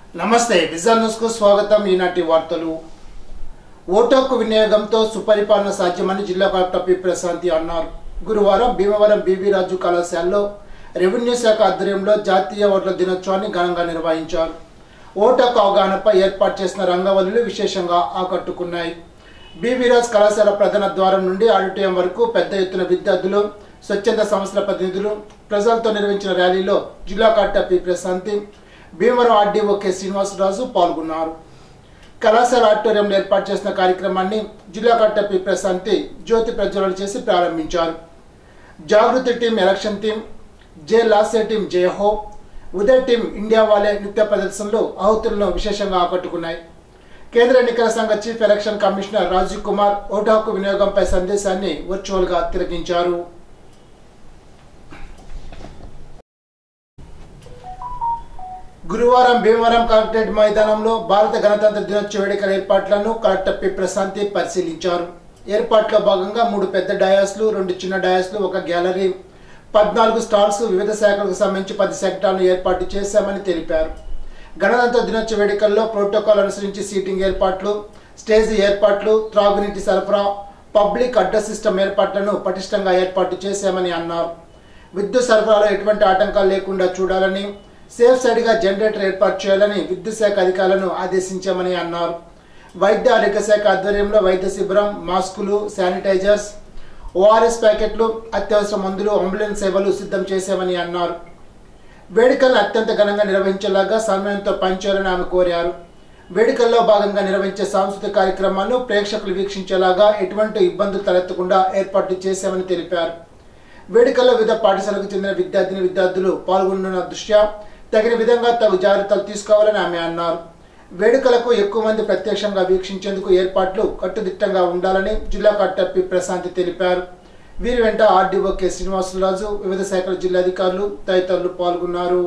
నమస్తే vision news కు స్వాగతం ఈనాటి వార్తలు ఓటు హక్కు వినియోగంతో సుపరిపాలన సాధ్యమని జిల్లా కలెక్టర్ పి ప్రశాంతి అన్నారు గురువారం భీమవరం బీవీ రాజు కళాశాలలో రెవెన్యూ శాఖ ఆధ్వర్యంలో జాతీయ ఓట్ల దినోత్సవాన్ని ఘనంగా నిర్వహించారు ఓటు హక్కు అవగాహనపై ఏర్పాటు చేసిన రంగవల్లులు విశేషంగా ఆకట్టుకున్నాయి బీవీరాజ్ కళాశాల ప్రధాన ద్వారం నుండి ఆడిటోరియం వరకు పెద్ద ఎత్తున విద్యార్థులు స్వచ్ఛంద సంస్థల ప్రతినిధులు ప్రజలతో నిర్వహించిన ర్యాలీలో జిల్లా collector P Prashanti Bhimavaram RDO K Srinivasaraju పాల్గొన్నారు కళాశాల ఆడిటోరియంలో ఏర్పాటు చేసిన కార్యక్రమాన్ని జిల్లా కలెక్టర్ పి ప్రశాంతి జ్యోతి ప్రజ్వలన చేసి ప్రారంభించారు జాగృతి టీం ఎలక్షన్ టీం జే లాసే టీం జయ హో ఉదయ్ టీం ఇండియా వాలే నృత్య ప్రదర్శనలు ఆహుతులను విశేషంగా ఆకట్టుకున్నాయి కేంద్ర ఎన్నికల సంఘ chief election commissioner Rajiv Kumar ఓటు హక్కు వినియోగంపై సందేశాన్ని వర్చువల్ గా తిలకించారు గురువారం భీమవరం కలెక్టరేట్ మైదానంలో భారత గణతంత్ర దినోత్సవ వేడుకల ఏర్పాట్లను కలెక్టర్ పి ప్రశాంతి పరిశీలించారు ఏర్పాట్లో భాగంగా మూడు పెద్ద డయాస్లు రెండు చిన్న డయాస్లు ఒక గ్యాలరీ పద్నాలుగు స్టాల్స్ వివిధ శాఖలకు సంబంధించి పది సెక్టార్లు ఏర్పాటు చేశామని తెలిపారు గణతంత్ర దినోత్సవ వేడుకల్లో ప్రోటోకాల్ అనుసరించి సీటింగ్ ఏర్పాట్లు స్టేజ్ ఏర్పాట్లు త్రాగునీటి సరఫరా పబ్లిక్ అడ్రస్ సిస్టమ్ ఏర్పాట్లను పటిష్టంగా ఏర్పాటు చేశామని అన్నారు విద్యుత్ సరఫరాలో ఎటువంటి ఆటంకాలు లేకుండా చూడాలని సేఫ్ సైడ్గా జనరేటర్ ఏర్పాటు చేయాలని విద్యుత్ శాఖ అధికారులను ఆదేశించామని అన్నారు వైద్య ఆరోగ్య శాఖ ఆధ్వర్యంలో వైద్య శిబిరం మాస్కులు శానిటైజర్స్ ఓఆర్ఎస్ ప్యాకెట్లు అత్యవసర మందులు అంబులెన్స్ సేవలు సిద్ధం చేశామని అన్నారు వేడుకలను అత్యంత ఘనంగా నిర్వహించేలాగా సమయంతో పనిచేయాలని ఆమె కోరారు వేడుకల్లో భాగంగా నిర్వహించే సాంస్కృతిక కార్యక్రమాలను ప్రేక్షకులు వీక్షించేలాగా ఎటువంటి ఇబ్బందులు తలెత్తకుండా ఏర్పాట్లు చేశామని తెలిపారు వేడుకల్లో వివిధ పాఠశాలకు చెందిన విద్యార్థిని విద్యార్థులు పాల్గొన్న దృష్ట్యా తగిన విధంగా తగు జాగ్రత్తలు తీసుకోవాలని ఆమె అన్నారు వేడుకలకు ఎక్కువ మంది ప్రత్యక్షంగా వీక్షించేందుకు ఏర్పాట్లు కట్టుదిట్టంగా ఉండాలని జిల్లా కలెక్టర్ పి ప్రశాంతి తెలిపారు వీరి వెంట ఆర్డీఓ కె శ్రీనివాసరాజు వివిధ శాఖల జిల్లా అధికారులు తదితరులు పాల్గొన్నారు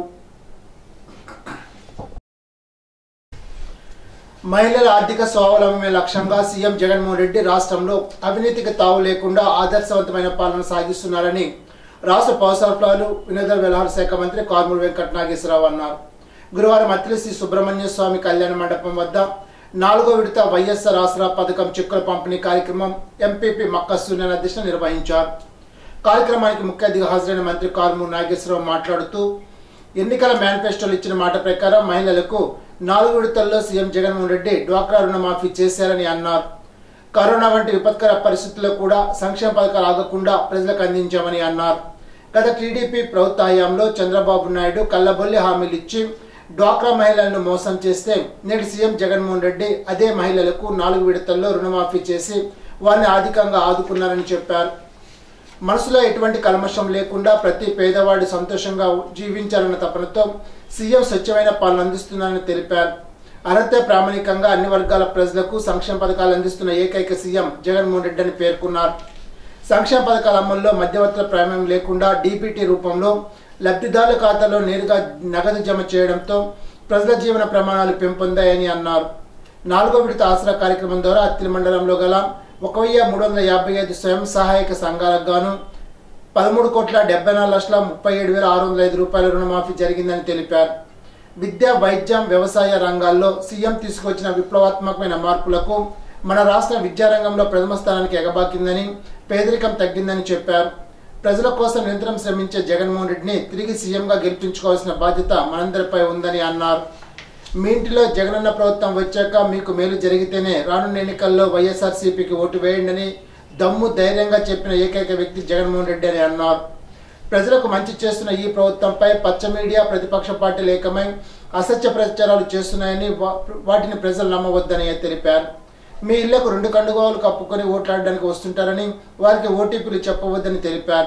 మహిళల ఆర్థిక స్వావలంబనమే లక్ష్యంగా సీఎం జగన్మోహన్ రెడ్డి రాష్ట్రంలో అవినీతికి తావు లేకుండా ఆదర్శవంతమైన పాలన సాగిస్తున్నారని రాష్ట్ర పౌర సరఫరాలు వినోద వ్యవహార శాఖ మంత్రి కార్మూరు వెంకట నాగేశ్వరరావు అన్నారు గురువారం అత్రి శ్రీ సుబ్రహ్మణ్య స్వామి కళ్యాణ మండపం వద్ద నాలుగో విడత వైఎస్ఆర్ ఆసరా పథకం చెక్కుల పంపిణీ కార్యక్రమం ఎంపీపీ మక్క సూర్యనారాయణ అధ్యక్షత నిర్వహించారు కార్యక్రమానికి ముఖ్య అతిథిగా హాజరైన మంత్రి కార్మూరు నాగేశ్వరరావు మాట్లాడుతూ ఎన్నికల మేనిఫెస్టోలు ఇచ్చిన మాట ప్రకారం మహిళలకు నాలుగు విడతల్లో సీఎం జగన్మోహన్ రెడ్డి డ్వాక్రా రుణమాఫీ చేశారని అన్నారు కరోనా వంటి విపత్కర పరిస్థితుల్లో కూడా సంక్షేమ పథకాలు ఆగకుండా ప్రజలకు అందించామని అన్నారు గత టీడీపీ ప్రభుత్వ హయాంలో చంద్రబాబు నాయుడు కల్లబొల్లి హామీలు ఇచ్చి డ్వాక్రా మహిళలను మోసం చేస్తే నేడు సీఎం జగన్మోహన్ రెడ్డి అదే మహిళలకు నాలుగు విడతల్లో రుణమాఫీ చేసి వారిని ఆర్థికంగా ఆదుకున్నారని చెప్పారు మనసులో ఎటువంటి కల్మషం లేకుండా ప్రతి పేదవాడి సంతోషంగా జీవించాలన్న తపనతో సీఎం స్వచ్ఛమైన పాలన అందిస్తున్నారని తెలిపారు అర్హత ప్రామాణికంగా అన్ని వర్గాల ప్రజలకు సంక్షేమ పథకాలు అందిస్తున్న ఏకైక సీఎం జగన్మోహన్ రెడ్డి అని పేర్కొన్నారు సంక్షేమ పథకాల అమల్లో మధ్యవర్తుల ప్రమేయం లేకుండా డీబీటీ రూపంలో లబ్ధిదారుల ఖాతాలో నేరుగా నగదు జమ చేయడంతో ప్రజల జీవన ప్రమాణాలు పెంపొందాయని అన్నారు నాలుగో విడత ఆసరా కార్యక్రమం ద్వారా అత్తిలి మండలంలో గల ఒక వెయ్యి మూడు వందల యాభై ఐదు స్వయం సహాయక సంఘాలకు గాను పదమూడు కోట్ల డెబ్బై నాలుగు లక్షల ముప్పై ఏడు వేల ఆరు వందల ఐదు రూపాయల రుణమాఫీ జరిగిందని తెలిపారు విద్య వైద్యం వ్యవసాయ రంగాల్లో సీఎం తీసుకొచ్చిన విప్లవాత్మకమైన మార్పులకు మన రాష్ట్ర విద్యారంగంలో ప్రథమ స్థానానికి ఎగబాకిందని పేదరికం తగ్గిందని చెప్పారు ప్రజల కోసం నిరంతరం శ్రమించే జగన్మోహన్ రెడ్డిని తిరిగి సీఎంగా గెలిపించుకోవాల్సిన బాధ్యత మనందరిపై ఉందని అన్నారు మీ ఇంటిలో జగనన్న ప్రభుత్వం వచ్చాక మీకు మేలు జరిగితేనే రానున్న ఎన్నికల్లో వైఎస్ఆర్సీపీకి ఓటు వేయండి దమ్ము ధైర్యంగా చెప్పిన ఏకైక వ్యక్తి జగన్మోహన్ రెడ్డి అని అన్నారు ప్రజలకు మంచి చేస్తున్న ఈ ప్రభుత్వంపై పచ్చ మీడియా ప్రతిపక్ష పార్టీలు ఏకమై అసత్య ప్రచారాలు చేస్తున్నాయని వా- వాటిని ప్రజలు నమ్మవద్దని తెలిపారు మీ ఇళ్లకు రెండు కండుగోలు కప్పుకొని ఓట్లాడడానికి వస్తుంటారని వారికి ఓటీపీలు చెప్పవద్దని తెలిపారు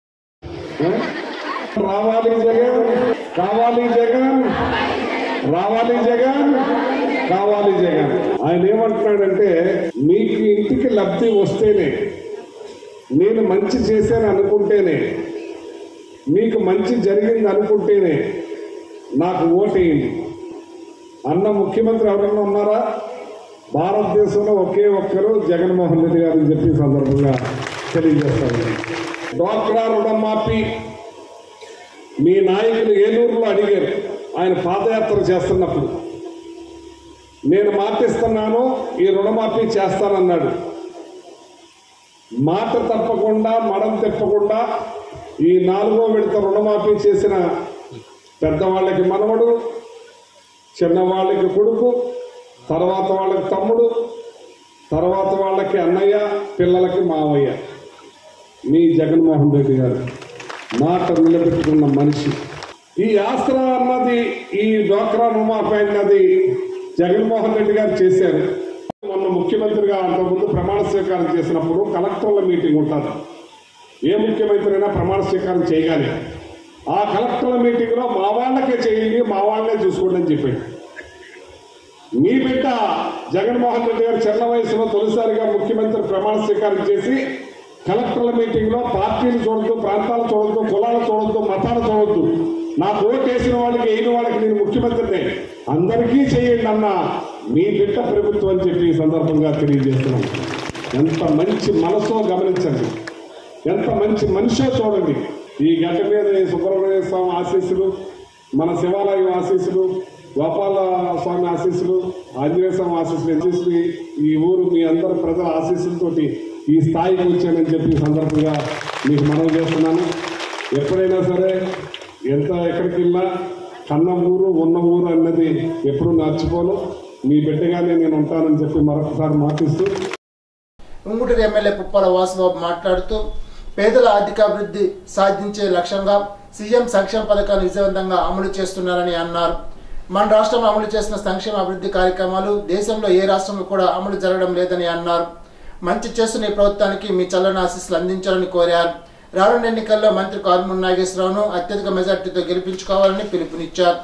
రావాలి జగన్ కావాలి జగన్ రావాలి జగన్ కావాలి జగన్ ఆయన ఏమంటున్నాడంటే మీకు ఇంటికి లబ్ధి వస్తేనే నేను మంచి చేశాను అనుకుంటేనే మీకు మంచి జరిగింది అనుకుంటేనే నాకు ఓటేయండి అన్న ముఖ్యమంత్రి ఎవరైనా ఉన్నారా భారతదేశంలో ఒకే ఒక్కరు జగన్మోహన్ రెడ్డి గారు అని చెప్పి ఈ సందర్భంగా తెలియజేస్తాను డ్వాక్రా రుణమాఫీ మీ నాయకులు ఏలూరులో అడిగారు ఆయన పాదయాత్ర చేస్తున్నప్పుడు నేను మాటిస్తున్నాను ఈ రుణమాఫీ చేస్తానన్నాడు మాట తప్పకుండా మడం తిప్పకుండా ఈ నాలుగో విడత రుణమాఫీ చేసిన పెద్దవాళ్ళకి మనవడు చిన్నవాళ్ళకి కొడుకు తర్వాత వాళ్ళకి తమ్ముడు తర్వాత వాళ్ళకి అన్నయ్య పిల్లలకి మావయ్య మీ జగన్మోహన్ రెడ్డి గారు మాట నిలబెట్టుకున్న మనిషి ఈ ఆసరా అన్నది ఈ డోక్రా రుణమాఫీ అన్నది జగన్మోహన్ రెడ్డి గారు చేశారు మొన్న ముఖ్యమంత్రిగా అంతకుముందు ప్రమాణ స్వీకారం చేసినప్పుడు కలెక్టర్ల మీటింగ్ ఉంటుంది ఏ ముఖ్యమంత్రి అయినా ప్రమాణ స్వీకారం చేయగానే ఆ కలెక్టర్ల మీటింగ్ లో మా వాళ్ళకే చేయండి మా వాళ్ళనే చూసుకోండి అని చెప్పాడు మీ బిడ్డ జగన్మోహన్ రెడ్డి గారు చిన్న వయసులో తొలిసారిగా ముఖ్యమంత్రి ప్రమాణ స్వీకారం చేసి కలెక్టర్ల మీటింగ్ లో పార్టీలు చూడొద్దు ప్రాంతాలు చూడొద్దు కులాలు చూడొద్దు మతాలు చూడొద్దు నాకు ఓటు వేసిన వాళ్ళకి వేయని వాళ్ళకి నేను ముఖ్యమంత్రిని అందరికీ చేయండి అన్న మీ బిడ్డ ప్రభుత్వం అని చెప్పి ఈ సందర్భంగా తెలియజేస్తున్నాం ఎంత మంచి మనసో గమనించండి ఎంత మంచి మనిషో చూడండి ఈ గడ్డ మీద ఈ సుబ్రహ్మణ్య స్వామి ఆశీస్సులు మన శివాలయం ఆశీస్సులు గోపాల స్వామి ఆశీస్సులు ఆంజనేయ స్వామి ఆశీస్సులు ఆశీస్సులు ఈ ఊరు మీ అందరి ప్రజల ఆశీస్సులతోటి ఈ స్థాయికి వచ్చానని చెప్పి ఈ సందర్భంగా మీకు మనవి చేస్తున్నాను ఎప్పుడైనా సరే ఎంత ఎక్కడికి వెళ్ళినా కన్న ఊరు ఉన్న ఊరు అన్నది ఎప్పుడూ మర్చిపోను మీ బిడ్డగానే నేను ఉంటానని చెప్పి మరొకసారి మాటిస్తూ ఉంగుటూరు ఎమ్మెల్యే పుప్పాల వాసుబాబు మాట్లాడుతూ పేదల ఆర్థికాభివృద్ధి సాధించే లక్ష్యంగా సీఎం సంక్షేమ పథకాలు విజయవంతంగా అమలు చేస్తున్నారని అన్నారు మన రాష్ట్రంలో అమలు చేసిన సంక్షేమ అభివృద్ధి కార్యక్రమాలు దేశంలో ఏ రాష్ట్రంలో కూడా అమలు జరగడం లేదని అన్నారు మంచి చేస్తున్న ఈ ప్రభుత్వానికి మీ చల్లని ఆశీస్సులు అందించాలని కోరారు రానున్న ఎన్నికల్లో మంత్రి కారుమూరి నాగేశ్వరరావును అత్యధిక మెజార్టీతో గెలిపించుకోవాలని పిలుపునిచ్చారు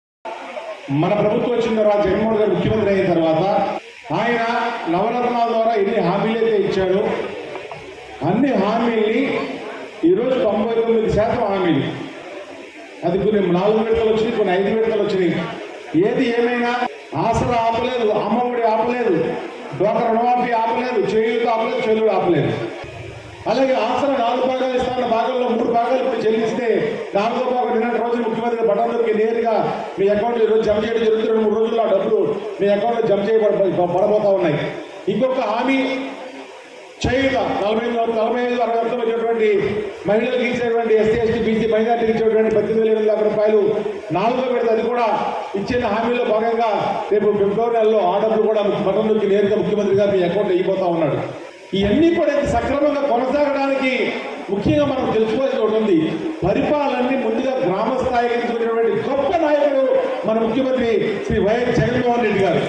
మన ప్రభుత్వం వచ్చిన తర్వాత జగన్మోహన్ గారు ముఖ్యమంత్రి అయిన తర్వాత ఆయన నవరత్నాల ద్వారా ఎన్ని హామీలు అయితే ఇచ్చాడో అన్ని హామీల్ని ఈరోజు తొంభై తొమ్మిది శాతం హామీలు అది కొన్ని నాలుగు విడతలు వచ్చినాయి కొన్ని ఐదు విడతలు వచ్చినాయి ఏది ఏమైనా ఆసరా ఆపలేదు అమ్మఒడి ఆపలేదు డోకర రుణమాఫీ ఆపలేదు చేయూత ఆపలేదు చెల్లుడు ఆపలేదు అలాగే ఆసరా నాలుగు భాగాలు ఇస్తాన్న భాగంలో మూడు భాగాలు ఇప్పుడు చెల్లిస్తే నాలుగో భాగం నిన్నటి రోజు ముఖ్యమంత్రి బటన్లోకి నేరుగా మీ అకౌంట్లో ఈరోజు జమ చేయడం జరుగుతుంది రెండు మూడు రోజుల్లో ఆ డబ్బులు మీ అకౌంట్లో జమ చేయబడ పడబోతా ఉన్నాయి ఇంకొక హామీ చేయుత నలభై ఐదు నలభై ఐదు అరవై వరకు వచ్చేటువంటి మహిళలకు ఇచ్చేటువంటి ఎస్సీ ఎస్టీ బీసీ మైనార్టీకి ఇచ్చేటువంటి పద్దెనిమిది వేల ఎనిమిది వందల రూపాయలు నాలుగో విడత అది కూడా ఇచ్చిన హామీలో భాగంగా రేపు ఫిబ్రవరి నెలలో ఆ డబ్బులు కూడా బటన్లోకి నేరుగా ముఖ్యమంత్రి గారు మీ అకౌంట్లో ఇవ్వబోతా ఉన్నాడు ఇవన్నీ కూడా ఇంత సక్రమంగా కొనసాగడానికి ముఖ్యంగా మనం తెలుసుకోవాల్సి ఒకటి ఉంది పరిపాలనని ముందుగా గ్రామ స్థాయికి తీసుకునేటువంటి గొప్ప నాయకుడు మన ముఖ్యమంత్రి శ్రీ వైఎస్ జగన్మోహన్ రెడ్డి గారు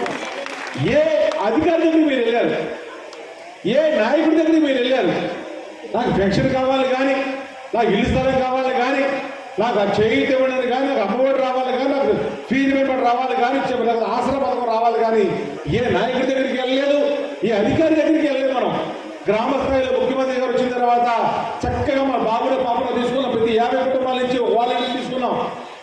ఏ అధికారి దగ్గరికి మీరు వెళ్ళారు ఏ నాయకుడి దగ్గరికి మీరు వెళ్ళారు నాకు పెన్షన్ కావాలి కానీ నాకు ఇల్లు స్థలం కావాలి కానీ నాకు ఆ చేయిత ఇవ్వడానికి కానీ నాకు అమ్మఒడి రావాలి కానీ నాకు ఫీజు పేమెంట్ రావాలి కానీ చెప్ప- నాకు ఆసరా పథకం రావాలి కానీ ఏ నాయకుడి దగ్గరికి వెళ్ళలేదు ఏ అధికారి దగ్గరికి వెళ్ళలేదు మనం గ్రామ స్థాయిలో ముఖ్యమంత్రి గారు వచ్చిన తర్వాత చక్కగా మన బాబుల పాపను తీసుకున్నాం ప్రతి యాభై కుటుంబాల నుంచి ఒక వాళ్ళని తీసుకున్నాం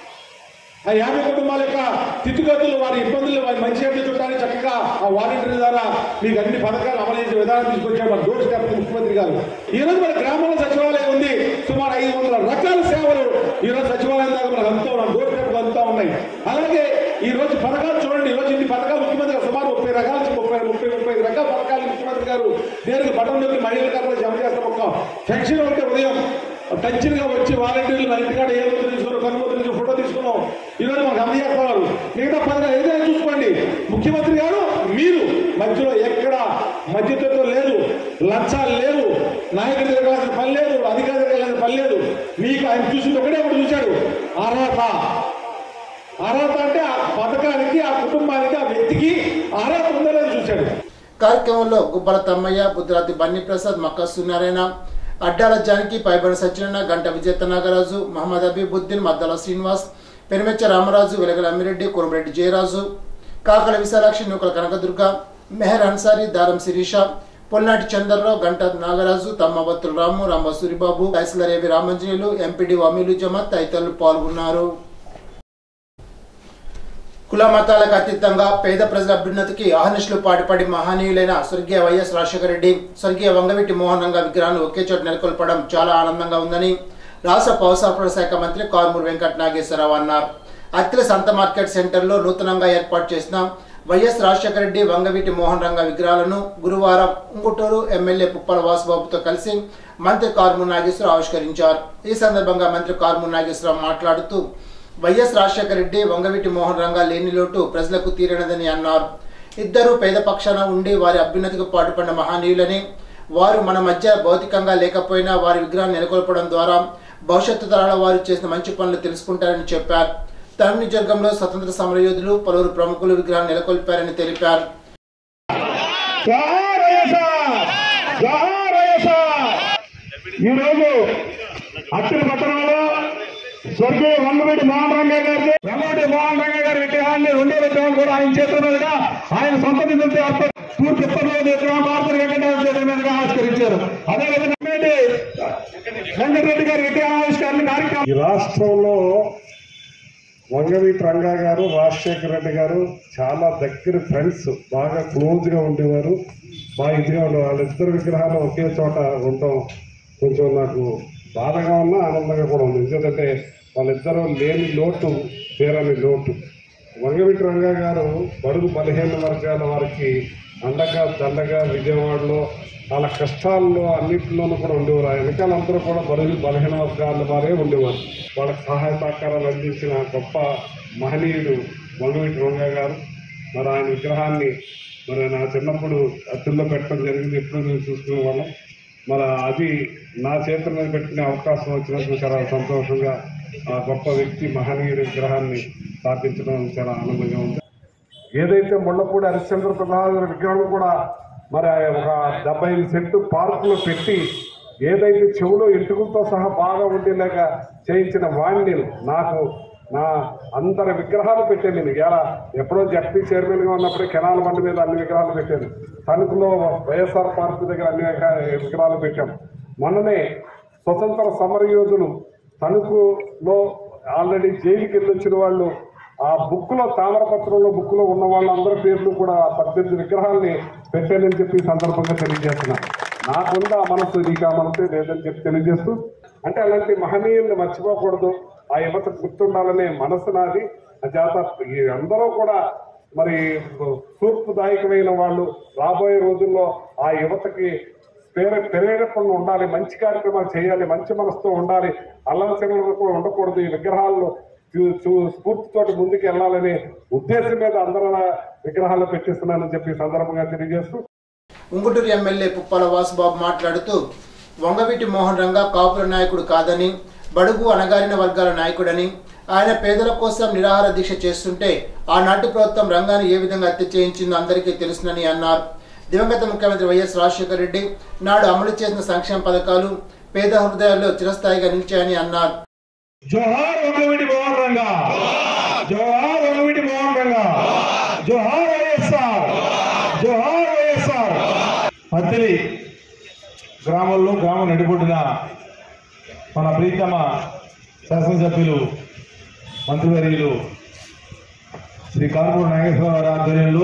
ఆ యాభై కుటుంబాల యొక్క స్థితిగతులు వారి ఇబ్బందులు వారి మంచి ఎడ్లు చుట్టాలని చక్కగా ఆ వాలంటీర్ ద్వారా మీకు అన్ని పథకాలు అమలు చేసే విధానం తీసుకొచ్చారు మన డోర్ స్టెప్ ముఖ్యమంత్రి గారు ఈ రోజు మన గ్రామంలో సచివాలయం ఉంది సుమారు ఐదు వందల రకాల సేవలు ఈ రోజు సచివాలయం దాకా మనకు అంతా ఉన్నాయి డోర్ స్టెప్ అంతా ఉన్నాయి అలాగే ఈ రోజు పథకాలు చూడండి ఈ రోజు ఇన్ని పథకాలు ముఖ్యమంత్రి గారు సుమారు ముప్పై రకాల నుంచి ముప్పై ముప్పై ముప్పై ఐదు రకాల పథకాలు ముఖ్యమంత్రి గారు నేరుగా బటన్లోకి మహిళల ఖాతాలో జమ చేస్తాం ఒక పెన్షన్ ఉంటే ఉదయం టచ్గా వచ్చి వాలంటీర్లు మన ఇంటికాడ ఏ ముద్ర తీసుకున్నాం కనుముద్ర తీసుకుని ఫోటో తీసుకున్నాం ఈరోజు మాకు అందజేస్తున్నారు మిగతా పథకాలు ఏదైనా చూసుకోండి ముఖ్యమంత్రి గారు మీరు మధ్యలో ఎక్కడ మధ్యతత్వం లేదు లంచాలు లేవు నాయకుడి దగ్గర వెళ్ళాల్సిన పని లేదు అధికారి దగ్గర వెళ్ళాల్సిన పని లేదు మీకు ఆయన చూసింది ఒకటే ఒకటి చూశాడు అర్హత అర్హత అంటే ఆ పథకానికి ఆ కుటుంబానికి ఆ వ్యక్తికి అర్హత ఉందో లేదో చూశాడు కార్యక్రమంలో గుబ్బల తమ్మయ్య బుద్ధరాతి బన్నీ ప్రసాద్ మక్క సూర్యనారాయణ అడ్డాల జానకి పైబడి సత్యనారాయణ గంట విజేత నాగరాజు మహమ్మద్ అబీబుద్దీన్ మద్దాల శ్రీనివాస్ పెనుమెచ్చ రామరాజు వెలగల అమ్మిరెడ్డి కురమరెడ్డి జయరాజు కాకల విశాలాక్షి నూకల కనకదుర్గ మెహర్ అన్సారి దారం శిరీష పొల్నాటి చంద్రరావు గంట నాగరాజు తమ్మబత్తుల రాము రామ సూరిబాబు తహసీల్దార్ ఏవి రామంజనేయులు ఎంపీడీ అమీలు జమత్ తదితరులు పాల్గొన్నారు కుల మతాలకు అతీతంగా పేద ప్రజల అభ్యున్నతికి ఆహర్నిశలు పాటుపడి మహనీయులైన స్వర్గీయ వైఎస్ రాజశేఖర రెడ్డి స్వర్గీయ వంగవీటి మోహన్ రంగ విగ్రహాన్ని ఒకే చోట నెలకొల్పడం చాలా ఆనందంగా ఉందని రాష్ట్ర పౌర సరఫరా శాఖ మంత్రి కారుమూరి వెంకట నాగేశ్వరరావు అన్నారు అత్తిల సంత మార్కెట్ సెంటర్లో నూతనంగా ఏర్పాటు చేసిన వైఎస్ రాజశేఖర రెడ్డి వంగవీటి మోహన్ రంగ విగ్రహాలను గురువారం ఉంగుటూరు ఎమ్మెల్యే పుప్పల వాసుబాబుతో కలిసి మంత్రి కారుమూరి నాగేశ్వరరావు ఆవిష్కరించారు ఈ సందర్భంగా మంత్రి కారుమూరి నాగేశ్వరరావు మాట్లాడుతూ వైఎస్ రాజశేఖర రెడ్డి వంగవీటి మోహన్ రంగ లేని లోటు ప్రజలకు తీరనదని అన్నారు ఇద్దరు పేద పక్షాన ఉండి వారి అభ్యున్నతికి పాటుపడిన మహనీయులని వారు మన మధ్య భౌతికంగా లేకపోయినా వారి విగ్రహాన్ని నెలకొల్పడం ద్వారా భవిష్యత్తు తరాల వారు చేసిన మంచి పనులు తెలుసుకుంటారని చెప్పారు తన నియోజకవర్గంలో స్వతంత్ర సమరయోధులు పలువురు ప్రముఖులు విగ్రహాన్ని నెలకొల్పారని తెలిపారు జోహార్ వైఎస్ఆర్ జోహార్ వైఎస్ఆర్ ఈరోజు అత్తిరి పట్టణంలో స్వర్గీయ వంగవీటి మోహన్ రంగయ్య గారి వంగవీటి మోహన్ రంగయ్య గారి విగ్రహాన్ని రెండో విగ్రహం కూడా ఆయన చేతుల మీదుగా ఆయన సొంత నిధులతో ఏర్ప- తూర్పు ఉత్తర్వుల విగ్రహం భారత వెంకటేశ్వర చేతుల మీదుగా ఆవిష్కరించారు అదేవిధంగా వెంకటరెడ్డి గారి విగ్రహావిష్కరణ కార్యక్రమం ఈ రాష్ట్రంలో వంగవీటి రంగా గారు రాజశేఖర రెడ్డి గారు చాలా దగ్గర ఫ్రెండ్స్ బాగా క్లోజ్ గా ఉండేవారు బాగా ఇదిగా ఉండేవారు వాళ్ళిద్దరు విగ్రహాలు ఒకే చోట ఉండటం కొంచెం నాకు బాధగా ఉన్నా ఆనందంగా కూడా ఉంది ఎందుకంటే వాళ్ళిద్దరూ లేని లోటు తీరని లోటు వంగవీటి రంగా గారు బడుగు బలహీన వర్గాల వారికి అండగా దండగా విజయవాడలో వాళ్ళ కష్టాల్లో అన్నింటిలోనూ కూడా ఉండేవారు ఆ వెనకాల అందరూ కూడా బడుగు బలహీన వర్గాల వారే ఉండేవారు వాళ్ళకి సహాయ సహకారాలు అందించిన గొప్ప మహనీయుడు వంగవీటి రంగా గారు మరి ఆయన విగ్రహాన్ని మరి నా చిన్నప్పుడు అత్తుల్లో పెట్టడం జరిగింది ఎప్పుడు నేను చూసుకునే వాళ్ళం మరి అది నా చేతుల మీద పెట్టుకునే అవకాశం వచ్చినందుకు చాలా సంతోషంగా ఆ గొప్ప వ్యక్తి మహనీయుడి విగ్రహాన్ని స్థాపించడం చాలా ఆనందంగా ఉంది ఏదైతే ముళ్ళపూడి హరిశ్చంద్ర ప్రసాద్ గారి విగ్రహం కూడా మరి ఒక డెబ్బై ఐదు సెంటు పార్కులో పెట్టి ఏదైతే చెవులో ఎంటుకలతో సహా బాగా ఉండేలాగా చేయించిన వాణ్ణి నాకు నా అందరి విగ్రహాలు పెట్టాను నేను ఎలా ఎప్పుడో జడ్పీ చైర్మన్గా ఉన్నప్పుడే కెనాల్ బండి మీద అన్ని విగ్రహాలు పెట్టాను తణుకులో వైఎస్ఆర్ పార్క్ దగ్గర అన్ని విగ్రహ- విగ్రహాలు పెట్టాం మొన్ననే స్వతంత్ర సమరయోధులు తణుకులో ఆల్రెడీ జైలుకి వెళ్ళి వచ్చిన వాళ్ళు ఆ బుక్ లో తామరపత్రంలో బుక్ లో ఉన్న వాళ్ళందరి పేర్లు కూడా పద్దెనిమిది విగ్రహాల్ని పెట్టానని చెప్పి ఈ సందర్భంగా తెలియజేస్తున్నా నాకుందా ఆ మనసు నీకు ఆ మనసు లేదని చెప్పి తెలియజేస్తూ అంటే అలాంటి మహనీయుల్ని మర్చిపోకూడదు ఆ యువత గుర్తుండాలనే మనసు నాది ఆ చేత ఈ అందరూ కూడా మరి స్ఫూర్తిదాయకమైన వాళ్ళు రాబోయే రోజుల్లో ఆ యువతకి ప్రేర ప్రేరేపణ ఉండాలి మంచి కార్యక్రమాలు చేయాలి మంచి మనసుతో ఉండాలి అల్లవచనలు కూడా ఉండకూడదు ఈ విగ్రహాల్లో చూ- చూ- స్ఫూర్తితోటి ముందుకు వెళ్ళాలనే ఉద్దేశం మీద అందరూ విగ్రహాలు పెట్టిస్తున్నానని చెప్పి ఈ సందర్భంగా తెలియజేస్తూ ఉంగుటూరు ఎమ్మెల్యే పుప్పాల వాసుబాబు మాట్లాడుతూ వంగవీటి మోహన్ రంగ కాపుల నాయకుడు కాదని బడుగు అణగారిన వర్గాల నాయకుడని ఆయన పేదల కోసం నిరాహార దీక్ష చేస్తుంటే ఆనాటి ప్రభుత్వం రంగాన్ని ఏ విధంగా హత్య చేయించిందో అందరికీ తెలుసునని అన్నారు దివంగత ముఖ్యమంత్రి వైఎస్ రాజశేఖర రెడ్డి నాడు అమలు చేసిన సంక్షేమ పథకాలు పేద హృదయాల్లో చిరస్థాయిగా నిలిచాయని అన్నారు జోహార్ వంగవీటి మోహన్ రంగా జోహార్ వంగవీటి మోహన్ రంగా జోహార్ వైఎస్ఆర్ జోహార్ వైఎస్ఆర్ పత్తిలి గ్రామంలో గ్రామం నడిపొడిన మన ప్రీతమ శాసనసభ్యులు మంత్రివర్యులు శ్రీ కారుమూరి నాగేశ్వరరావు గారి ఆధ్వర్యంలో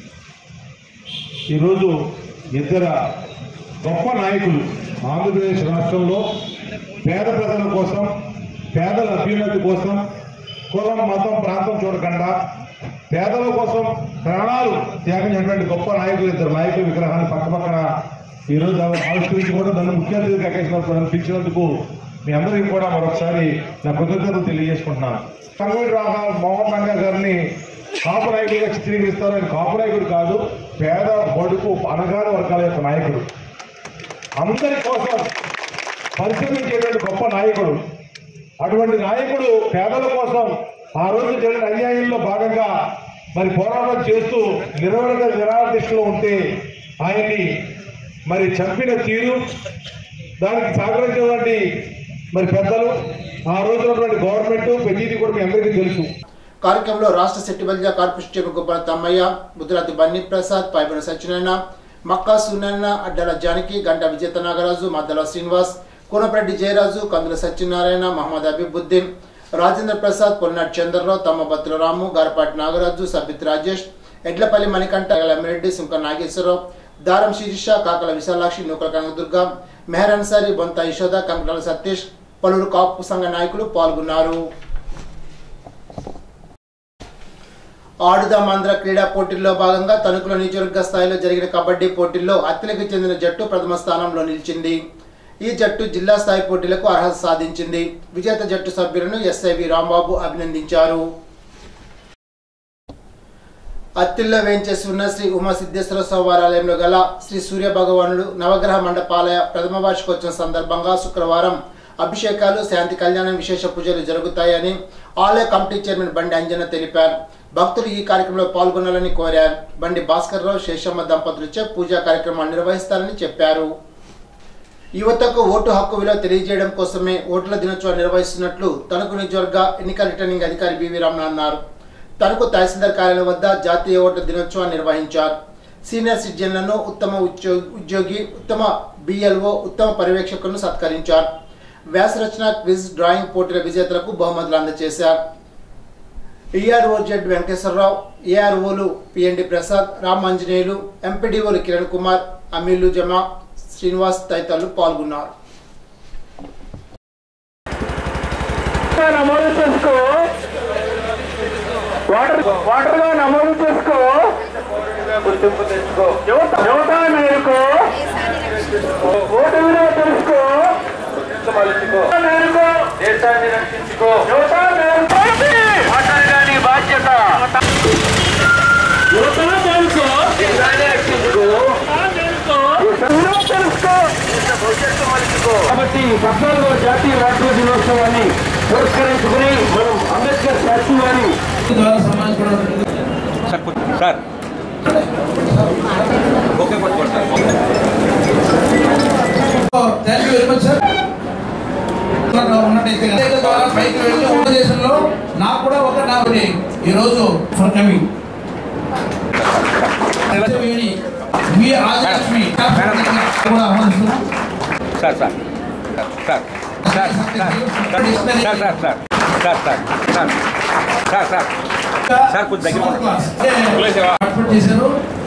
ఈరోజు ఇద్దరు గొప్ప నాయకులు ఆంధ్రప్రదేశ్ రాష్ట్రంలో పేద ప్రజల కోసం పేదల అభ్యున్నతి కోసం కులం మతం ప్రాంతం చూడకుండా పేదల కోసం ప్రాణాలు త్యాగం చేసినటువంటి గొప్ప నాయకులు ఇద్దరు నాయకుల విగ్రహాన్ని పక్క పక్కన ఈరోజు ఆవిష్కరించి కూడా నన్ను ముఖ్య అతిథిగా అకేషన్ నన్ను పిలిచినందుకు మీ అందరికీ కూడా మరొకసారి నా కృతజ్ఞతలు తెలియజేసుకుంటున్నాను సంగోడి రాహా మోహన్ రంగా గారిని కాపు నాయకుడిగా చిత్రీకరిస్తారు ఆయన కాపు నాయకుడు కాదు పేద బడుకు అనగాన వర్గాల యొక్క నాయకుడు అందరి కోసం పరిశ్రమించేటువంటి గొప్ప నాయకుడు అటువంటి నాయకుడు పేదల కోసం ఆ రోజు జరిగిన అన్యాయంలో భాగంగా మరి పోరాటం చేస్తూ నిరవధిక నిరాదీక్షలో ఉంటే ఆయన్ని మరి చంపిన తీరు దానికి సహకరించినటువంటి మరి పెద్దలు ఆ రోజు ఉన్నటువంటి గవర్నమెంట్ ప్రతిదీ కూడా మీ అందరికీ తెలుసు కార్యక్రమంలో రాష్ట్ర శెట్టి బలిజా కార్పొరేషన్ చైర్మన్ గోపాల తమ్మయ్య ముద్రాతి బన్నీ ప్రసాద్ పైబన సత్యనారాయణ మక్కా సూనన్న అడ్డల జానకి గంట విజేత నాగరాజు మద్దల శ్రీనివాస్ కోనపరెడ్డి జయరాజు కందుల సత్యనారాయణ మహమ్మద్ అబీబుద్దీన్ రాజేంద్ర ప్రసాద్ పొన్నాటి చంద్రరావు తమ్మ బత్తుల రాము గారపాటి నాగరాజు సబ్బిత్ రాజేష్ ఎడ్లపల్లి మణికంఠ ఎమ్మిరెడ్డి సుంక నాగేశ్వరరావు దారం శిరీష కాకల విశాలాక్షి నూకల కనకదుర్గ మెహర్ అన్సారి బొంత యశోద కంకటాల సతీష్ పలువురు కాపు సంఘ నాయకులు పాల్గొన్నారు ఆడుదామాంధ్ర క్రీడా పోటీల్లో భాగంగా తణుకులో నియోజకవర్గ స్థాయిలో జరిగిన కబడ్డీ పోటీల్లో అత్తిలకు చెందిన జట్టు ప్రథమ స్థానంలో నిలిచింది ఈ జట్టు జిల్లా స్థాయి పోటీలకు అర్హత సాధించింది విజేత జట్టు సభ్యులను ఎస్ఐవి రాంబాబు అభినందించారు అత్తిల్లో వేంచేసి ఉన్న శ్రీ ఉమా సిద్ధేశ్వర స్వారాలయంలో గల శ్రీ సూర్య భగవానుడు నవగ్రహ మండపాలయ ప్రథమ వార్షికోత్సవం సందర్భంగా శుక్రవారం అభిషేకాలు శాంతి కళ్యాణం విశేష పూజలు జరుగుతాయని ఆలయ కమిటీ చైర్మన్ బండి అంజన తెలిపారు భక్తులు ఈ కార్యక్రమంలో పాల్గొనాలని కోరారు బండి భాస్కర్ రావు శేషమ్మ దంపతులచే పూజా కార్యక్రమాలు నిర్వహిస్తారని చెప్పారు యువతకు ఓటు హక్కు విలువ తెలియజేయడం కోసమే ఓట్ల దినోత్సవం నిర్వహిస్తున్నట్లు తణుకు నియోజకవర్గ ఎన్నికల రిటర్నింగ్ అధికారి బివి రమణ అన్నారు తణుకు తహసీల్దార్ కార్యాలయం వద్ద జాతీయ ఓట్ల దినోత్సవాన్ని నిర్వహించారు సీనియర్ సిటిజన్లను ఉత్తమ ఉద్యోగి ఉద్యోగి ఉత్తమ బిఎల్ఓ ఉత్తమ పర్యవేక్షకులను సత్కరించారు వ్యాసరచన క్విజ్ డ్రాయింగ్ పోటీల విజేతలకు బహుమతులు అందజేశారు ఈఆర్ఓ జెడ్ వెంకటేశ్వరరావు ఏఆర్ఓలు పిఎన్డి ప్రసాద్ రామ్ ఆంజనేయులు ఎంపీడీఓలు కిరణ్ కుమార్ అమీలు జమా శ్రీనివాస్ తదితరులు పాల్గొన్నారు నమోదు చేసుకో వాటర్ వాటర్ గా నమోదు చేసుకో గుర్తింపు తెచ్చుకో యువత యువత మేరకు ఓటు విలువ తెలుసుకో మలుచుకో మేరకు దేశాన్ని రక్షించుకో యువత మేరకు మాట్లాడడానికి బాధ్యత యువత మేరకు దేశాన్ని రక్షించుకో విలువ తెలుసుకో భవిష్యత్తు మలుచుకో కాబట్టి పద్నాలుగో జాతీయ ఓటర్ దినోత్సవాన్ని పురస్కరించుకుని మనం అంబేద్కర్ స్టాచ్యూ వారి ద్వారా సన్మానించుకోవడం సార్ ఓకే పట్టుకోండి sir thank you very much sir ఉన్నట్టయితే కనుక ద్వారా పైకి వెళ్ళి ఉన్న దేశంలో నాకు కూడా ఒక నా ఈ రోజు ఫర్ కమింగ్ మీ రాజలక్ష్మి కూడా ఆహ్వానిస్తున్నాం sir sir sir sir sir sir sir sir sir sir sir sir sir sir కొంచెం దగ్గర ఉండండి. పార్టిసిపేట్ చేశారు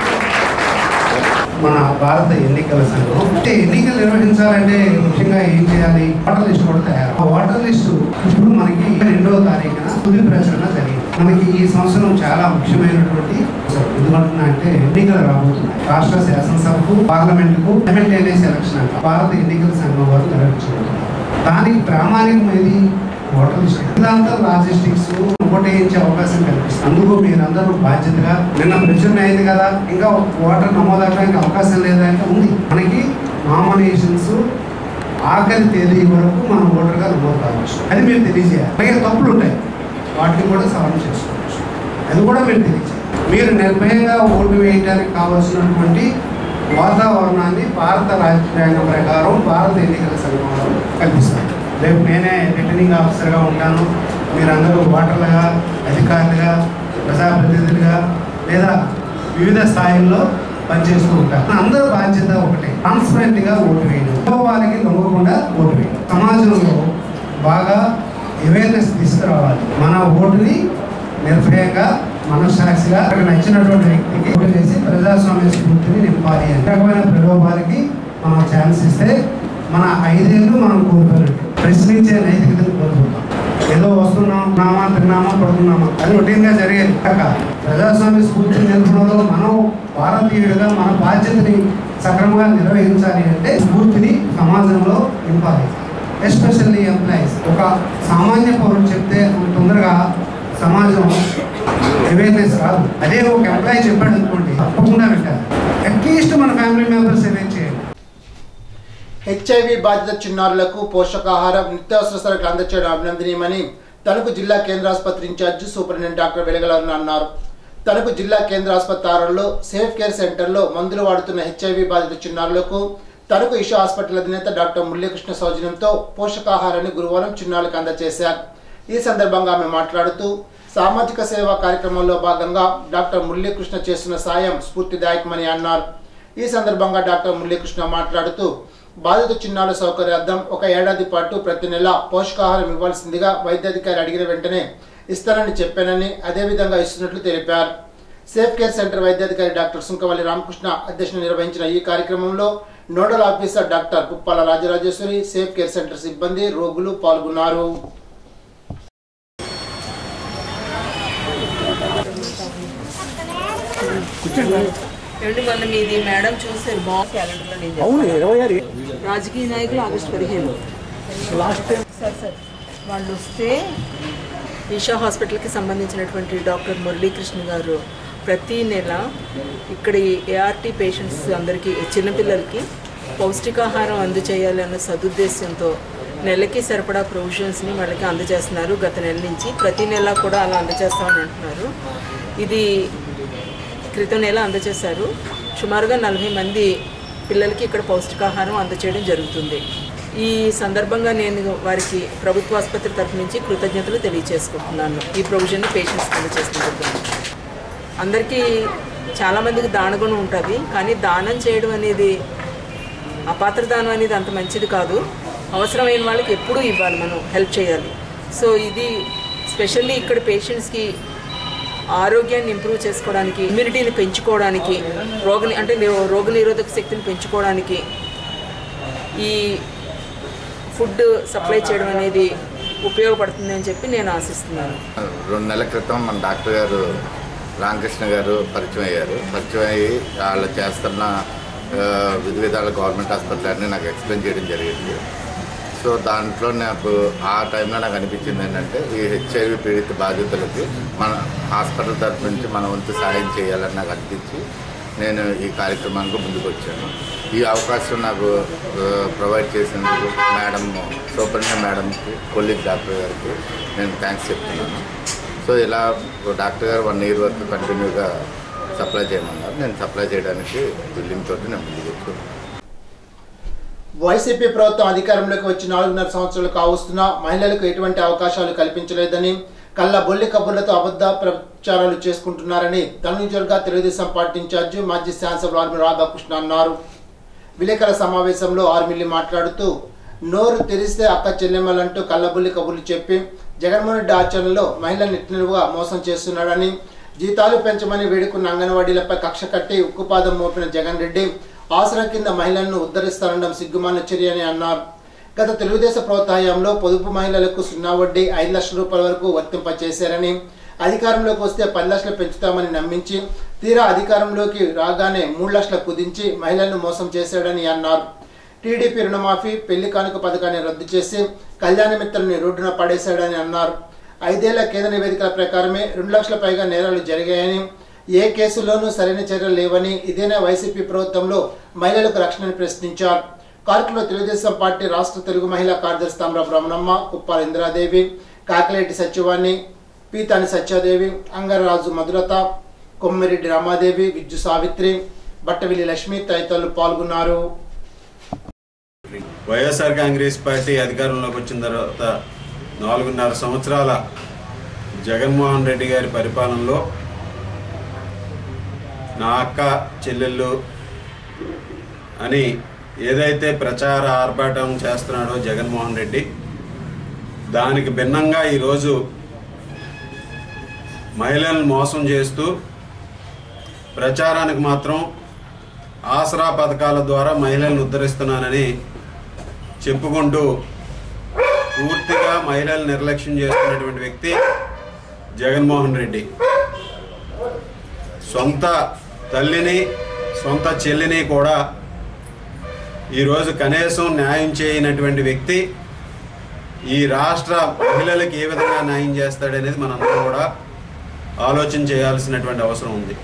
మన భారత ఎన్నికల సంఘం అంటే ఎన్నికలు నిర్వహించాలంటే ముఖ్యంగా ఏం చేయాలి ఓటర్ లిస్ట్ కూడా తయారు ఆ ఓటర్ లిస్టు ఇప్పుడు మనకి రెండవ తారీఖున తుది ప్రచురణ జరిగింది మనకి ఈ సంవత్సరం చాలా ముఖ్యమైనటువంటి అవసరం. ఎందుకంటున్నా అంటే ఎన్నికలు రాబోతున్నాయి రాష్ట్ర శాసనసభకు పార్లమెంట్ కు సైమల్టేనియస్ ఎలక్షన్ అంట భారత ఎన్నికల సంఘం వారు నిర్వహించబోతున్నారు దానికి ప్రామాణికమైనది ఓటర్ లిస్ట్ ఇదంతా లాజిస్టిక్స్ ఓటు వేయించే అవకాశం కల్పిస్తుంది అందుకు మీరందరూ బాధ్యతగా నిన్న ప్రచురణ అయింది కదా ఇంకా ఓటర్ నమోదవడానికి అవకాశం లేదా అంటే ఉంది మనకి నామినేషన్స్ ఆఖరి తేదీ వరకు మనం ఓటర్గా నమోదు కావచ్చు అది మీరు తెలియజేయాలి అలాగే తప్పులు ఉంటాయి వాటిని కూడా సవరణ చేసుకోవచ్చు అది కూడా మీరు తెలియజేయాలి మీరు నిర్భయంగా ఓటు వేయడానికి కావాల్సినటువంటి వాతావరణాన్ని భారత రాజ్యాంగం ప్రకారం భారత ఎన్నికల సంఘం వారు కల్పిస్తారు రేపు నేనే రిటర్నింగ్ ఆఫీసర్గా ఉంటాను మీరందరూ ఓటర్లుగా అధికారులుగా ప్రజాప్రతినిధులుగా లేదా వివిధ స్థాయిల్లో పనిచేస్తూ ఉంటారు అందరూ బాధ్యత ఒకటే ట్రాన్స్పరెంట్ గా ఓటు వేయడం లోపాలకి లొంగకుండా ఓటు వేయడం సమాజంలో బాగా అవేర్నెస్ తీసుకురావాలి మన ఓటుని నిర్భయంగా మనస్సాక్షిగా అక్కడ నచ్చినటువంటి వ్యక్తికి ఓటు వేసి ప్రజాస్వామ్య స్ఫూర్తిని నింపాలి అని రకమైన ప్రలోభాలకి మనం ఛాన్స్ ఇస్తే మన ఐదేళ్ళు మనం కోల్పోయినట్టు ప్రశ్నించే నైతికతను కోల్పోతాం ఏదో వస్తున్నాం నామా తిన్నామా పడుతున్నామా అది రొటీన్ గా జరిగేది కాక ప్రజాస్వామ్య స్ఫూర్తి నిలుపులో మనం భారతీయుడిగా మన బాధ్యతని సక్రమంగా నిర్వహించాలి అంటే స్ఫూర్తిని సమాజంలో నింపాలి ఎస్పెషల్లీ ఎంప్లాయీస్ ఒక సామాన్య పౌరుడు చెప్తే అంత తొందరగా సమాజం అవేర్నెస్ రాదు అదే ఒక ఎంప్లాయీ చెప్పాడు అనుకోండి తప్పకుండా పెట్టాలి అట్లీస్ట్ మన ఫ్యామిలీ మెంబర్స్ అవేర్ చేయాలి హెచ్ఐవి బాధిత చిన్నారులకు పోషకాహారం నిత్యావసర సరుకులు అందచేయడం అభినందనీయమని తణుకు జిల్లా కేంద్ర ఆసుపత్రి ఇన్ఛార్జి సూపరింటెండెంట్ డాక్టర్ వెలగలను అన్నారు తణుకు జిల్లా కేంద్ర ఆసుపత్రి ఆవరణలో సేఫ్ కేర్ సెంటర్లో మందులు వాడుతున్న హెచ్ఐవి బాధిత చిన్నారులకు తణుకు ఇషా హాస్పిటల్ అధినేత డాక్టర్ మురళీకృష్ణ సౌజన్యంతో పోషకాహారాన్ని గురువారం చిన్నారులకు అందజేశారు ఈ సందర్భంగా ఆమె మాట్లాడుతూ సామాజిక సేవా కార్యక్రమంలో భాగంగా డాక్టర్ మురళీకృష్ణ చేస్తున్న సాయం స్ఫూర్తిదాయకమని అన్నారు ఈ సందర్భంగా డాక్టర్ మురళీకృష్ణ మాట్లాడుతూ బాధిత చిన్నారుల సౌకర్యార్థం ఒక ఏడాది పాటు ప్రతి నెల పోషకాహారం ఇవ్వాల్సిందిగా వైద్యాధికారి అడిగిన వెంటనే ఇస్తానని చెప్పానని అదేవిధంగా ఇస్తున్నట్లు తెలిపారు సేఫ్ కేర్ సెంటర్ వైద్యాధికారి డాక్టర్ సుంకవల్లి రామకృష్ణ అధ్యక్షత నిర్వహించిన ఈ కార్యక్రమంలో nodal officer doctor Puppala Rajarajeswari safe care centre సిబ్బంది రోగులు పాల్గొన్నారు ఏమండి మొన్న మీది మేడం చూసారు బాగా క్యాలెండర్లో నేను అవును ఇరవై ఆరు రాజకీయ నాయకులు ఆగస్టు పదిహేను లాస్ట్ టైం సార్ సార్ వాళ్ళు వస్తే ఈషా హాస్పిటల్కి సంబంధించినటువంటి డాక్టర్ మురళీకృష్ణ గారు ప్రతి నెల ఇక్కడ ఏఆర్టీ పేషెంట్స్ అందరికీ చిన్నపిల్లలకి పౌష్టికాహారం అందజేయాలి అన్న సదుద్దేశంతో నెలకి సరిపడా ప్రొవిజన్స్ని వాళ్ళకి అందజేస్తున్నారు గత నెల నుంచి ప్రతి నెల కూడా అలా అందజేస్తామని అంటున్నారు ఇది క్రితం నెల అందజేశారు సుమారుగా నలభై మంది పిల్లలకి ఇక్కడ పౌష్టికాహారం అందచేయడం జరుగుతుంది ఈ సందర్భంగా నేను వారికి ప్రభుత్వ ఆసుపత్రి తరఫు నుంచి కృతజ్ఞతలు తెలియజేసుకుంటున్నాను ఈ ప్రొవిజన్ని పేషెంట్స్కి అందజేసుకుంటున్నాను అందరికీ చాలామందికి దానగుణం ఉంటుంది కానీ దానం చేయడం అనేది అపాత్ర దానం అనేది అంత మంచిది కాదు అవసరమైన వాళ్ళకి ఎప్పుడూ ఇవ్వాలి మనం హెల్ప్ చేయాలి సో ఇది స్పెషల్లీ ఇక్కడ పేషెంట్స్కి ఆరోగ్యాన్ని ఇంప్రూవ్ చేసుకోవడానికి ఇమ్యూనిటీని పెంచుకోవడానికి రోగ అంటే నిరో- రోగనిరోధక శక్తిని పెంచుకోవడానికి ఈ ఫుడ్ సప్లై చేయడం అనేది ఉపయోగపడుతుంది అని చెప్పి నేను ఆశిస్తున్నాను రెండు నెలల క్రితం మన డాక్టర్ గారు రామకృష్ణ గారు పరిచయం అయ్యారు పరిచయం అయ్యి వాళ్ళు చేస్తున్న ఆ, విధి విధాల గవర్నమెంట్ హాస్పిటల్ అన్నీ నాకు ఎక్స్ప్లెయిన్ చేయడం జరిగింది సో దాంట్లో నాకు ఆ టైంలో నాకు అనిపించింది ఏంటంటే ఈ హెచ్ఐవి పీడిత బాధితులకి మన హాస్పిటల్ తరఫు నుంచి మన వంతు సాయం చేయాలని నాకు అనిపించి నేను ఈ కార్యక్రమానికి ముందుకు వచ్చాను ఈ అవకాశం నాకు ఆ, ప్రొవైడ్ చేసినందుకు మేడం సూపరింటెండెంట్ మేడంకి కొలీగ్ డాక్టర్ గారికి నేను థ్యాంక్స్ చెప్తున్నాను సో ఇలా డాక్టర్ గారు వన్ ఇయర్ వరకు కంటిన్యూగా సప్లై చేయమన్నారు నేను సప్లై చేయడానికి బిల్లింగ్ తోటి నేను ముందుకు వచ్చాను వైసీపీ ప్రభుత్వం అధికారంలోకి వచ్చి నాలుగున్నర సంవత్సరాలు కావస్తున్నా మహిళలకు ఎటువంటి అవకాశాలు కల్పించలేదని కళ్ళ బొల్లి కబుర్లతో అబద్ధ ప్రచారాలు చేసుకుంటున్నారని తమిళ తెలుగుదేశం పార్టీ ఇన్ఛార్జి మాజీ శాసనసభ్యులు ఆర్మి రాధాకృష్ణ అన్నారు విలేకరుల సమావేశంలో ఆర్మిల్లి మాట్లాడుతూ నోరు తెరిస్తే అక్క చెల్లెమ్మలంటూ కళ్ళబుల్లి కబుర్లు చెప్పి జగన్మోహన్ రెడ్డి ఆచరణలో మహిళలు నిట్టినరుగా మోసం చేస్తున్నాడని జీతాలు పెంచమని వేడుకున్న అంగన్వాడీలపై కక్ష కట్టి ఉక్కుపాదం మోపిన జగన్ రెడ్డి ఆసరా కింద మహిళలను ఉద్ధరిస్తారనడం సిగ్గుమాన చర్య అని అన్నారు గత తెలుగుదేశం ప్రోత్సాహంలో పొదుపు మహిళలకు సున్నా వడ్డీ ఐదు లక్షల రూపాయల వరకు వర్తింపచేశారని అధికారంలోకి వస్తే పది లక్షలు పెంచుతామని నమ్మించి తీరా అధికారంలోకి రాగానే మూడు లక్షలు కుదించి మహిళలను మోసం చేశాడని అన్నారు టీడీపీ రుణమాఫీ పెళ్లి కానుక పథకాన్ని రద్దు చేసి కళ్యాణ మిత్రుల్ని రోడ్డున పడేశాడని అన్నారు ఐదేళ్ల కేంద్ర నివేదికల ప్రకారమే రెండు లక్షల పైగా నేరాలు జరిగాయని ఏ కేసుల్లోనూ సరైన చర్యలు లేవని ఇదేనా వైసీపీ ప్రభుత్వంలో మహిళలకు రక్షణని ప్రశ్నించారు కార్యక్రమంలో తెలుగుదేశం పార్టీ రాష్ట్ర తెలుగు మహిళా కార్యదర్శి తామ్ర బ్రహ్మణమ్మ కుప్పాల ఇందిరాదేవి కాకిలేటి సత్యవాణి పీతాని సత్యాదేవి అంగరాజు మధురత కొమ్మిరెడ్డి రామాదేవి విద్యు సావిత్రి బట్టవిల్లి లక్ష్మి తదితరులు పాల్గొన్నారు వైఎస్ఆర్ కాంగ్రెస్ పార్టీ అధికారంలోకి వచ్చిన తర్వాత నాలుగున్నర సంవత్సరాల జగన్మోహన్ రెడ్డి గారి పరిపాలనలో నా అక్క చెల్లెళ్ళు అని ఏదైతే ప్రచార ఆర్భాటం చేస్తున్నాడో జగన్మోహన్ రెడ్డి దానికి భిన్నంగా ఈరోజు మహిళలను మోసం చేస్తూ ప్రచారానికి మాత్రం ఆసరా పథకాల ద్వారా మహిళలను ఉద్ధరిస్తున్నానని చెప్పుకుంటూ పూర్తిగా మహిళలు నిర్లక్ష్యం చేస్తున్నటువంటి వ్యక్తి జగన్మోహన్ రెడ్డి సొంత తల్లిని సొంత చెల్లిని కూడా ఈరోజు కనీసం న్యాయం చేయనటువంటి వ్యక్తి ఈ రాష్ట్ర మహిళలకు ఏ విధంగా న్యాయం చేస్తాడనేది మనందరం కూడా ఆలోచన చేయాల్సినటువంటి అవసరం ఉంది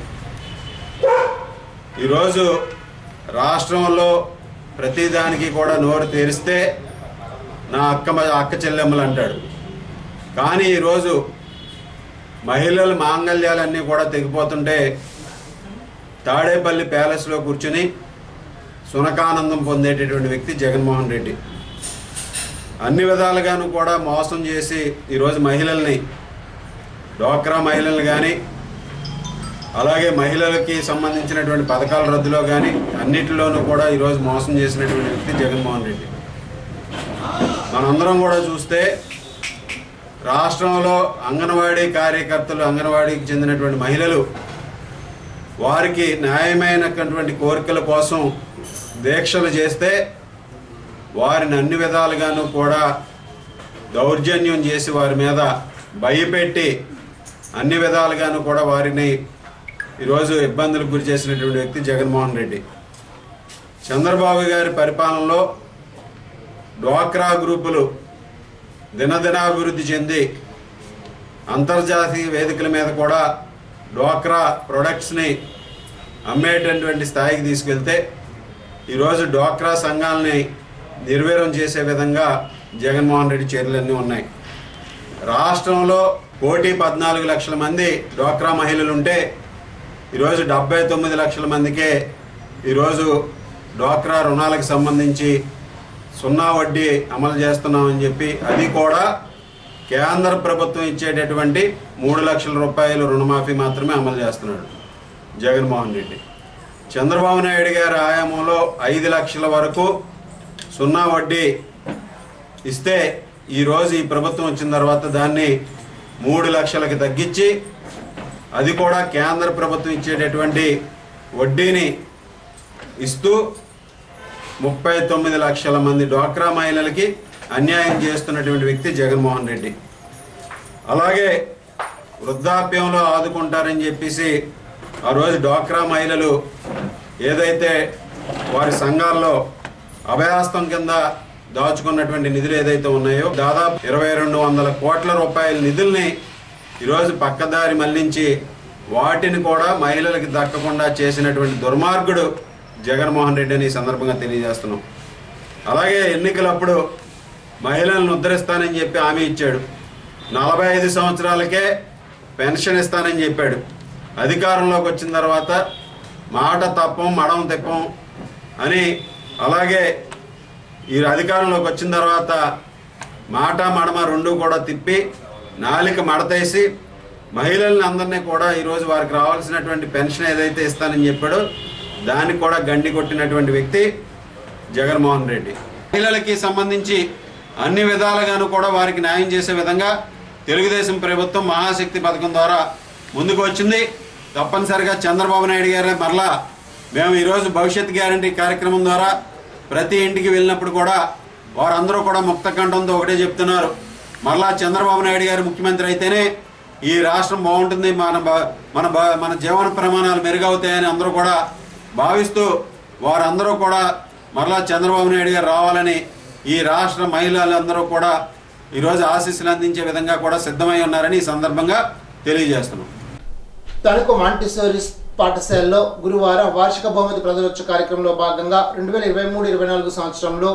ఈరోజు రాష్ట్రంలో ప్రతిదానికి కూడా నోరు తెరిస్తే నా అక్క అక్క చెల్లెమ్మలు అంటాడు కానీ ఈరోజు మహిళల మాంగళ్యాలన్నీ కూడా తెగిపోతుంటే తాడేపల్లి ప్యాలెస్లో కూర్చుని సునకానందం పొందేటటువంటి వ్యక్తి జగన్మోహన్ రెడ్డి అన్ని విధాలుగాను కూడా మోసం చేసి ఈరోజు మహిళల్ని డోక్రా మహిళలు కానీ అలాగే మహిళలకి సంబంధించినటువంటి పథకాల రద్దులో కానీ అన్నిటిలోనూ కూడా ఈరోజు మోసం చేసినటువంటి వ్యక్తి జగన్మోహన్ రెడ్డి మనందరం కూడా చూస్తే రాష్ట్రంలో అంగన్వాడీ కార్యకర్తలు అంగన్వాడీకి చెందినటువంటి మహిళలు వారికి న్యాయమైనటువంటి కోరికల కోసం దీక్షలు చేస్తే వారిని అన్ని విధాలుగాను కూడా దౌర్జన్యం చేసి వారి మీద భయపెట్టి అన్ని విధాలుగాను కూడా వారిని ఈరోజు ఇబ్బందులకు గురి చేసినటువంటి వ్యక్తి జగన్మోహన్ రెడ్డి చంద్రబాబు గారి పరిపాలనలో డ్వాక్రా గ్రూపులు దినదినాభివృద్ధి చెంది అంతర్జాతీయ వేదికల మీద కూడా డ్వాక్రా ప్రొడక్ట్స్ని అమ్మేటటువంటి స్థాయికి తీసుకెళ్తే ఈరోజు డ్వాక్రా సంఘాలని నిర్వీర్యం చేసే విధంగా జగన్మోహన్ రెడ్డి చర్యలన్నీ ఉన్నాయి రాష్ట్రంలో కోటి పద్నాలుగు లక్షల మంది డ్వాక్రా మహిళలు ఉంటే ఈరోజు డెబ్బై తొమ్మిది లక్షల మందికే ఈరోజు డ్వాక్రా రుణాలకు సంబంధించి సున్నా వడ్డీ అమలు చేస్తున్నామని చెప్పి అది కూడా కేంద్ర ప్రభుత్వం ఇచ్చేటటువంటి మూడు లక్షల రూపాయలు రుణమాఫీ మాత్రమే అమలు చేస్తున్నాడు జగన్మోహన్ రెడ్డి చంద్రబాబు నాయుడు గారి ఆయామంలో ఐదు లక్షల వరకు సున్నా వడ్డీ ఇస్తే ఈరోజు ఈ ప్రభుత్వం వచ్చిన తర్వాత దాన్ని మూడు లక్షలకి తగ్గించి అది కూడా కేంద్ర ప్రభుత్వం ఇచ్చేటటువంటి వడ్డీని ఇస్తూ ముప్పై తొమ్మిది లక్షల మంది డ్వాక్రా మహిళలకి అన్యాయం చేస్తున్నటువంటి వ్యక్తి జగన్మోహన్ రెడ్డి అలాగే వృద్ధాప్యంలో ఆదుకుంటారని చెప్పేసి ఆ రోజు డ్వాక్రా మహిళలు ఏదైతే వారి సంఘాల్లో అభయాస్తం కింద దాచుకున్నటువంటి నిధులు ఏదైతే ఉన్నాయో దాదాపు ఇరవై రెండు వందల కోట్ల రూపాయల నిధుల్ని ఈరోజు పక్కదారి మళ్లించి వాటిని కూడా మహిళలకు దక్కకుండా చేసినటువంటి దుర్మార్గుడు జగన్మోహన్ రెడ్డి అని ఈ సందర్భంగా తెలియజేస్తున్నాం అలాగే ఎన్నికలప్పుడు మహిళలను ఉద్ధరిస్తానని చెప్పి హామీ ఇచ్చాడు నలభై ఐదు సంవత్సరాలకే పెన్షన్ ఇస్తానని చెప్పాడు అధికారంలోకి వచ్చిన తర్వాత మాట తప్పం మడం తిప్పం అని అలాగే ఈ అధికారంలోకి వచ్చిన తర్వాత మాట మడమ రెండు కూడా తిప్పి నాలిక మడతేసి మహిళల్ని అందరినీ కూడా ఈరోజు వారికి రావాల్సినటువంటి పెన్షన్ ఏదైతే ఇస్తానని చెప్పాడో దానికి కూడా గండి కొట్టినటువంటి వ్యక్తి జగన్మోహన్ రెడ్డి మహిళలకి సంబంధించి అన్ని విధాలుగాను కూడా వారికి న్యాయం చేసే విధంగా తెలుగుదేశం ప్రభుత్వం మహాశక్తి పథకం ద్వారా ముందుకు వచ్చింది తప్పనిసరిగా చంద్రబాబు నాయుడు గారే మరలా మేము ఈరోజు భవిష్యత్ గ్యారంటీ కార్యక్రమం ద్వారా ప్రతి ఇంటికి వెళ్ళినప్పుడు కూడా వారందరూ కూడా ముక్త కంఠంతో ఒకటే చెప్తున్నారు మరలా చంద్రబాబు నాయుడు గారు ముఖ్యమంత్రి అయితేనే ఈ రాష్ట్రం బాగుంటుంది మన బ- మన బ- మన జీవన ప్రమాణాలు మెరుగవుతాయని అందరూ కూడా భావిస్తూ వారందరూ కూడా మరలా చంద్రబాబు నాయుడు గారు రావాలని ఈ రాష్ట్ర మహిళలందరూ కూడా ఈరోజు ఆశీస్సులు అందించే విధంగా కూడా సిద్ధమై ఉన్నారని ఈ సందర్భంగా తెలియజేస్తున్నాం తణుకు మాంటిసోరి పాఠశాలలో గురువారం వార్షిక బహుమతి ప్రజలొచ్చు కార్యక్రమంలో భాగంగా రెండు వేల ఇరవై మూడు ఇరవై నాలుగు సంవత్సరంలో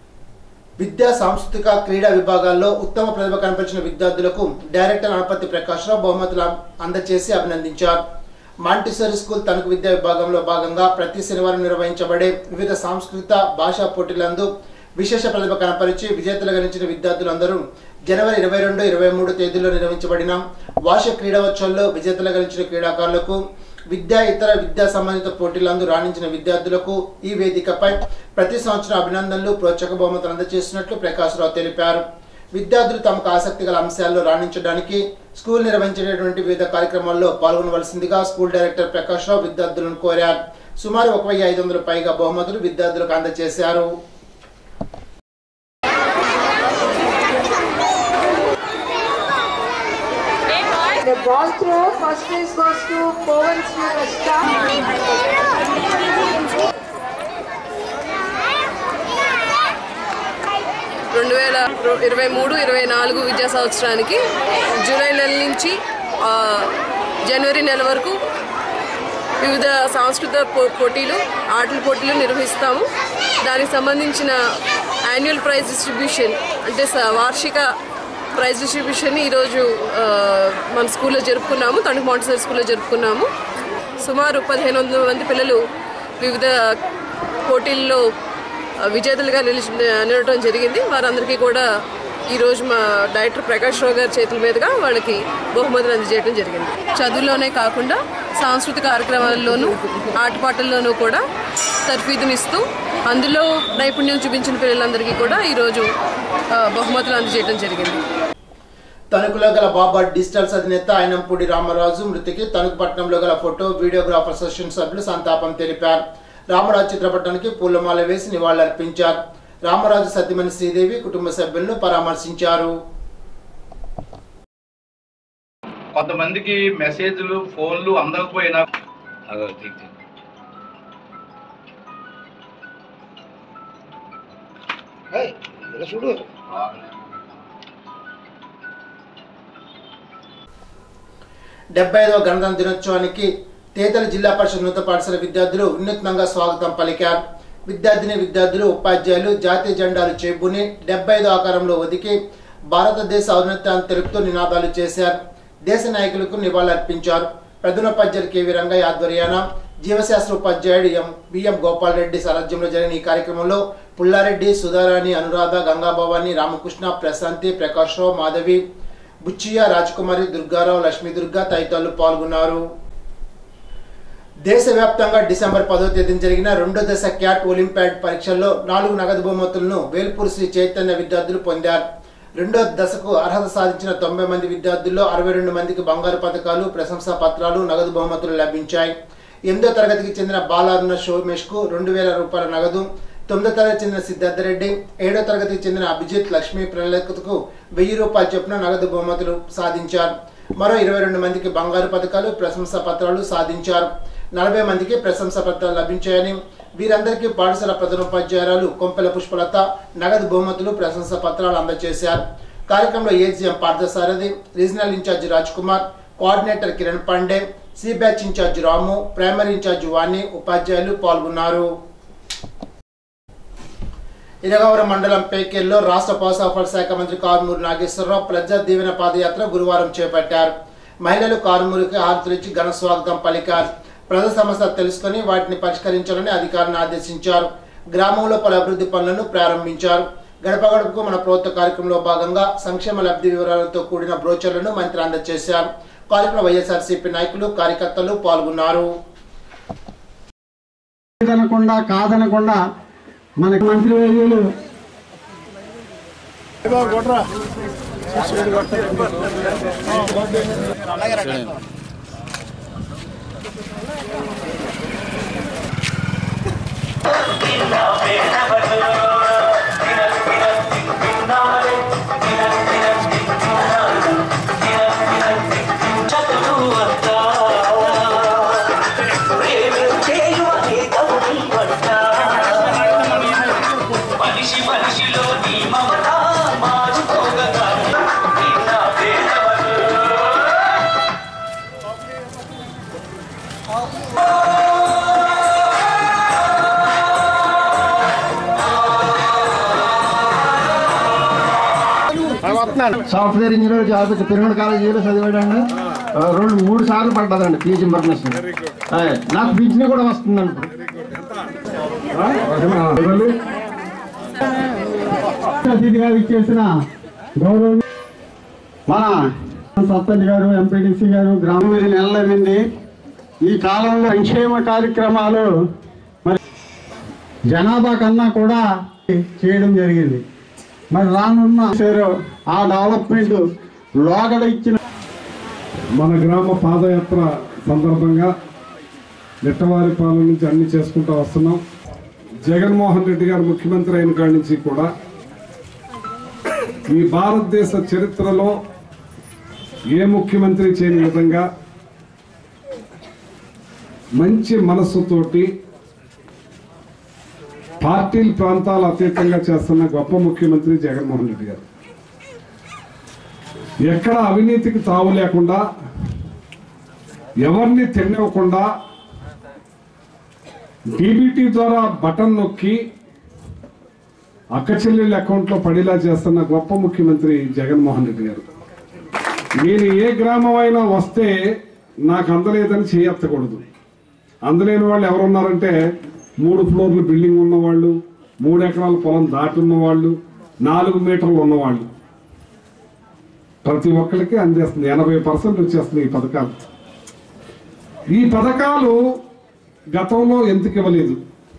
విద్యా సాంస్కృతిక క్రీడా విభాగాల్లో ఉత్తమ ప్రతిభ కనపరిచిన విద్యార్థులకు డైరెక్టర్ అనపతి ప్రకాశ్రావు బహుమతులు అందజేసి అభినందించారు మాంటిసోరి స్కూల్ తణుకు విద్యా విభాగంలో భాగంగా ప్రతి శనివారం నిర్వహించబడే వివిధ సాంస్కృతిక భాషా పోటీలందు విశేష ప్రతిభ కనపరిచి విజేతలుగా నిలిచిన విద్యార్థులందరూ జనవరి ఇరవై రెండు ఇరవై మూడు తేదీల్లో నిర్వహించబడిన వార్షిక క్రీడోత్సవంలో విజేతలుగా నిలిచిన క్రీడాకారులకు విద్యా ఇతర విద్యా సంబంధిత పోటీలందు రాణించిన విద్యార్థులకు ఈ వేదికపై ప్రతి సంవత్సరం అభినందనలు ప్రోత్సాహక బహుమతులు అందజేస్తున్నట్లు ప్రకాశ్రావు తెలిపారు విద్యార్థులు తమకు ఆసక్తి గల అంశాల్లో రాణించడానికి స్కూల్ నిర్వహించేటటువంటి వివిధ కార్యక్రమాల్లో పాల్గొనవలసిందిగా స్కూల్ డైరెక్టర్ ప్రకాశ్రావు విద్యార్థులను కోరారు సుమారు ఒక వెయ్యి ఐదు వందల పైగా బహుమతులు విద్యార్థులకు అందజేశారు The ball throw first place goes to Pawan Srivasta. రెండు వేల ఇరవై మూడు ఇరవై నాలుగు విద్యా సంవత్సరానికి జూలై నెల నుంచి ఆ, జనవరి నెల వరకు వివిధ సాంస్కృతిక పో- పోటీలు ఆటల పోటీలు నిర్వహిస్తాము దానికి సంబంధించిన యాన్యువల్ ప్రైజ్ డిస్ట్రిబ్యూషన్ అంటే స- వార్షిక ప్రైజ్ డిస్ట్రిబ్యూషన్ ఈరోజు ఆ, మన స్కూల్లో జరుపుకున్నాము తణుకు మాంటసరీ స్కూల్లో జరుపుకున్నాము సుమారు పదిహేను వందల మంది పిల్లలు వివిధ పోటీల్లో ఆ, విజేతలుగా నిలిచి నిలవడం జరిగింది వారందరికీ కూడా ఈరోజు మా డైరెక్టర్ ప్రకాష్ రావు గారి చేతుల మీదుగా వాళ్ళకి బహుమతులు అందజేయడం జరిగింది చదువులోనే కాకుండా సాంస్కృతిక కార్యక్రమాల్లోనూ ఆటపాటల్లోనూ కూడా తర్ఫీదునిస్తూ అందులో నైపుణ్యం చూపించిన పిల్లలందరికీ కూడా ఈరోజు ఆ, బహుమతులు అందజేయడం జరిగింది తణుకులో గల బాబా డిజిటల్స్ అధినేత అయినంపూడి రామరాజు మృతికి తణుకు పట్టణంలో గల ఫోటో వీడియోగ్రాఫర్ అసోసియేషన్ సభ్యులు సంతాపం తెలిపారు రామరాజు చిత్రపటానికి పూలమాల వేసి నివాళులర్పించారు రామరాజు సత్యమణి శ్రీదేవి కుటుంబ సభ్యులను పరామర్శించారు కొంతమందికి మెసేజ్లు ఫోన్లు అందకపోయినా అదో ఠీక్ ఠీక్ చూడు డెబ్బై ఐదవ గణతంత్ర దినోత్సవానికి తేతల జిల్లా పరిషత్ ఉన్నత పాఠశాల విద్యార్థులు వినూత్నంగా స్వాగతం పలికారు విద్యార్థిని విద్యార్థులు ఉపాధ్యాయులు జాతీయ జెండాలు చేబుని డెబ్బై ఐదు ఆకారంలో ఒదికి భారతదేశ ఔన్నత్యాన్ని తెలుపుతూ నినాదాలు చేశారు దేశ నాయకులకు నివాళులర్పించారు ప్రధానోపాధ్యాయులు కెవి రంగయ్య ఆధ్వర్యాన జీవశాస్త్ర ఉపాధ్యాయుడు ఎం బిఎం గోపాల్ రెడ్డి సారథ్యంలో జరిగిన ఈ కార్యక్రమంలో పుల్లారెడ్డి సుధారాణి అనురాధ గంగాభవాని రామకృష్ణ ప్రశాంతి ప్రకాష్ రావు మాధవి బుచ్చియ రాజకుమారి దుర్గారావు లక్ష్మీ దుర్గా తదితరులు పాల్గొన్నారు దేశవ్యాప్తంగా డిసెంబర్ పదో తేదీన జరిగిన రెండో దశ క్యాట్ ఒలింపియాడ్ పరీక్షల్లో నాలుగు నగదు బహుమతులను వేల్పూర్ శ్రీ చైతన్య విద్యార్థులు పొందారు రెండో దశకు అర్హత సాధించిన తొంభై మంది విద్యార్థుల్లో అరవై రెండు మందికి బంగారు పథకాలు ప్రశంసా పత్రాలు నగదు బహుమతులు లభించాయి ఎనిమిదో తరగతికి చెందిన బాలారుణ షోమేష్ కు రెండు వేల రూపాయల నగదు తొమ్మిదో తరగతి చెందిన సిద్ధార్థ రెడ్డి ఏడో తరగతికి చెందిన అభిజిత్ లక్ష్మీ ప్రణలకకు వెయ్యి రూపాయలు చొప్పున నగదు బహుమతులు సాధించారు మరో ఇరవై రెండు మందికి బంగారు పథకాలు ప్రశంసా పత్రాలు సాధించారు నలభై మందికి ప్రశంసా పత్రాలు లభించాయని వీరందరికీ పాఠశాల ప్రధానోపాధ్యాయురాలు కొంపెల పుష్పలత నగదు బహుమతులు ప్రశంసా పత్రాలు అందజేశారు కార్యక్రమంలో AGM Parthasarathi regional in charge Raj Kumar coordinator Kiran Pandey C batch in charge Ramu primary in charge Vani ఉపాధ్యాయులు పాల్గొన్నారు ఇరగవరం మండలం పేకేల్లో రాష్ట్ర పౌరసరఫరాల శాఖ మంత్రి కారుమూరి నాగేశ్వరరావు ప్రజా దీవెన పాదయాత్ర గురువారం చేపట్టారు మహిళలు కారుమూరికి హారతులిచ్చి ఘన స్వాగతం పలికారు ప్రజా సమస్యలు తెలుసుకొని వాటిని పరిష్కరించాలని అధికారులను ఆదేశించారు గ్రామంలో పలు అభివృద్ధి పనులను ప్రారంభించారు గడప గడపకు మన ప్రభుత్వ కార్యక్రమంలో భాగంగా సంక్షేమ లబ్ధి వివరాలతో కూడిన బ్రోచర్లను మంత్రి అందజేశారు కార్యక్రమంలో వైఎస్ఆర్సీపీ నాయకులు కార్యకర్తలు పాల్గొన్నారు అనకుండా కాదనకుండా మనకి మంత్రి వర్యులు మనిషి మనిషిలో నీ మమత మారుకోగలరు నిన్న పేదవరు సాఫ్ట్వేర్ ఇంజనీర్ జాబ్ తిరుమల కాలేజీలో చదివాడండి ఆ, రెండు మూడు సార్లు పడ్డదండి పీజీ పర్మిషన్ ఆయ్, నాకు పీజీ కూడా వస్తుందండి ఇప్పుడు. అతిథిగా ఇచ్చేసిన గౌరవ మన సత్తజ్ గారు ఎంపీటీసీ గారు గ్రామం ఇది నెలలైంది ఈ కాలంలో సంక్షేమ కార్యక్రమాలు మరి జనాభా కన్నా కూడా చేయడం జరిగింది మరి రానున్న చేరు ఆ డెవలప్మెంట్ లోగడ ఇచ్చిన మన గ్రామ పాదయాత్ర సందర్భంగా నెట్టవారిపాలెం నుంచి అన్ని చేసుకుంటూ వస్తున్నాం జగన్మోహన్ రెడ్డి గారు ముఖ్యమంత్రి అయిన కాడి నుంచి కూడా ఈ భారతదేశ చరిత్రలో ఏ ముఖ్యమంత్రి చేయని విధంగా మంచి మనస్సుతోటి పార్టీల ప్రాంతాల అతీతంగా చేస్తున్న గొప్ప ముఖ్యమంత్రి జగన్మోహన్ రెడ్డి గారు ఎక్కడ అవినీతికి తావు లేకుండా ఎవరిని తిన్నవ్వకుండా డీబీటీ ద్వారా బటన్ నొక్కి అక్క చెల్లెళ్ళ అకౌంట్లో పడేలా చేస్తున్న గొప్ప ముఖ్యమంత్రి జగన్మోహన్ రెడ్డి గారు నేను ఏ గ్రామం అయినా వస్తే నాకు అందలేదని చేయెత్తకూడదు అందలేని వాళ్ళు ఎవరున్నారంటే మూడు ఫ్లోర్లు బిల్డింగ్ ఉన్నవాళ్ళు మూడు ఎకరాల పొలం దాటి ఉన్నవాళ్ళు నాలుగు మీటర్లు ఉన్నవాళ్ళు ప్రతి ఒక్కరికి అందేస్తుంది ఎనభై పర్సెంట్ వచ్చేస్తుంది ఈ పథకాలు ఈ పథకాలు గతంలో ఎందుకు ఇవ్వలేదు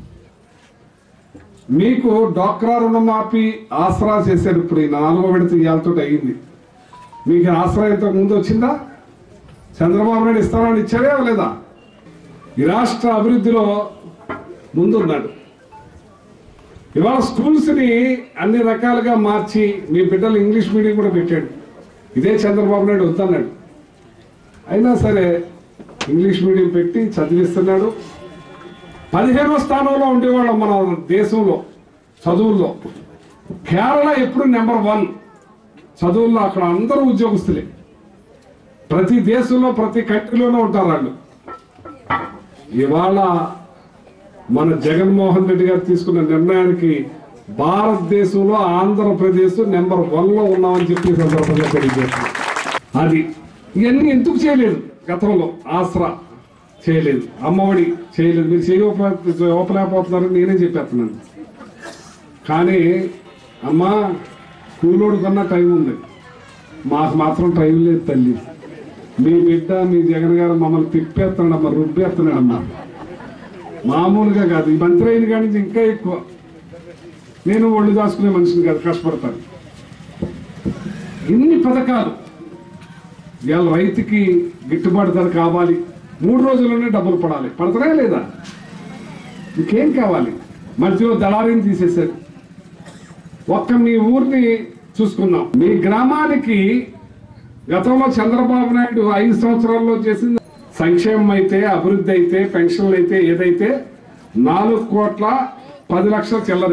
మీకు డాక్రా రుణమాఫీ ఆసరా చేశారు ఇప్పుడు ఈ నాలుగో విడత ఇవాళతో అయ్యింది మీకు ఆసరా ఇంతకు ముందు వచ్చిందా చంద్రబాబు నాయుడు ఇస్తానని ఇచ్చాడే లేదా ఈ రాష్ట్ర అభివృద్ధిలో ముందున్నాడు ఇవాళ స్కూల్స్ని అన్ని రకాలుగా మార్చి మీ బిడ్డలు ఇంగ్లీష్ మీడియం కూడా పెట్టాడు ఇదే చంద్రబాబు నాయుడు వద్దన్నాడు అయినా సరే ఇంగ్లీష్ మీడియం పెట్టి చదివిస్తున్నాడు పదిహేనవ స్థానంలో ఉండేవాళ్ళం మన దేశంలో చదువుల్లో కేరళ ఎప్పుడు నెంబర్ వన్ చదువుల్లో అక్కడ అందరూ ఉద్యోగస్తులే ప్రతి దేశంలో ప్రతి కంట్రీలోనూ ఉంటారు వాళ్ళు ఇవాళ మన జగన్మోహన్ రెడ్డి గారు తీసుకున్న నిర్ణయానికి భారతదేశంలో ఆంధ్రప్రదేశ్ నెంబర్ వన్ లో ఉన్నామని చెప్పి ఈ సందర్భంగా తెలియజేస్తున్నాం అది ఇవన్నీ ఎందుకు చేయలేదు గతంలో ఆసరా చేయలేదు అమ్మఒడి చేయలేదు మీరు చేయలేకపోతున్నారని నేనే చెప్పేస్తున్నాను కానీ అమ్మా కూలోడు కన్నా టైం ఉంది మాకు మాత్రం టైం లేదు తల్లి మీ బిడ్డ మీ జగన్ గారు మమ్మల్ని తిప్పేస్తున్నాడమ్మా రుబ్బేస్తున్నాడమ్మా మామూలుగా కాదు ఈ మంత్రి అయిన కాడి నుంచి ఇంకా ఎక్కువ నేను ఒళ్ళు దాచుకునే మనిషిని కాదు కష్టపడతాను ఇన్ని పథకాలు ఇవాళ రైతుకి గిట్టుబాటు ధర కావాలి మూడు రోజుల్లోనే డబ్బులు పడాలి పడతారా లేదా ఇంకేం కావాలి మధ్యలో దళారీని తీసేశారు ఒక్క మీ ఊరిని చూసుకుందాం మీ గ్రామానికి గతంలో చంద్రబాబు నాయుడు ఐదు సంవత్సరాల్లో చేసింది సంక్షేమం అయితే అభివృద్ధి అయితే పెన్షన్లు అయితే ఏదైతే నాలుగు కోట్ల పది లక్షల చిల్లరి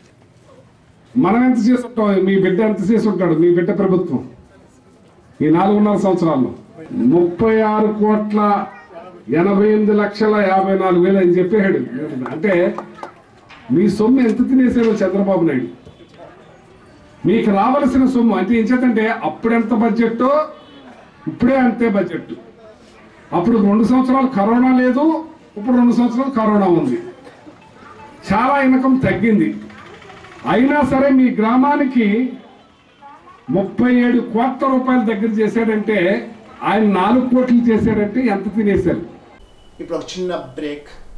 మనం ఎంత చేసుంటాం మీ బిడ్డ ఎంత చేసి ఉంటాడు మీ బిడ్డ ప్రభుత్వం ఈ నాలుగున్నర సంవత్సరాల్లో ముప్పై ఆరు కోట్ల ఎనభై ఎనిమిది లక్షల యాభై నాలుగు వేలు అని చెప్పాడు అంటే మీ సొమ్ము ఎంత తినేసాడో చంద్రబాబు నాయుడు మీకు రావలసిన సొమ్ము అంటే ఏం చేతంటే అప్పుడెంత బడ్జెట్ ఇప్పుడే అంతే బడ్జెట్ అప్పుడు రెండు సంవత్సరాలు కరోనా లేదు ఇప్పుడు రెండు సంవత్సరాలు కరోనా ఉంది చాలా ఇనకం తగ్గింది అయినా సరే మీ గ్రామానికి ముప్పై ఏడు కోట్ల రూపాయల దగ్గర చేశాడంటే ఆయన నాలుగు కోట్లు చేశాడంటే ఎంత తినేశారు ఇప్పుడు ఒక చిన్న బ్రేక్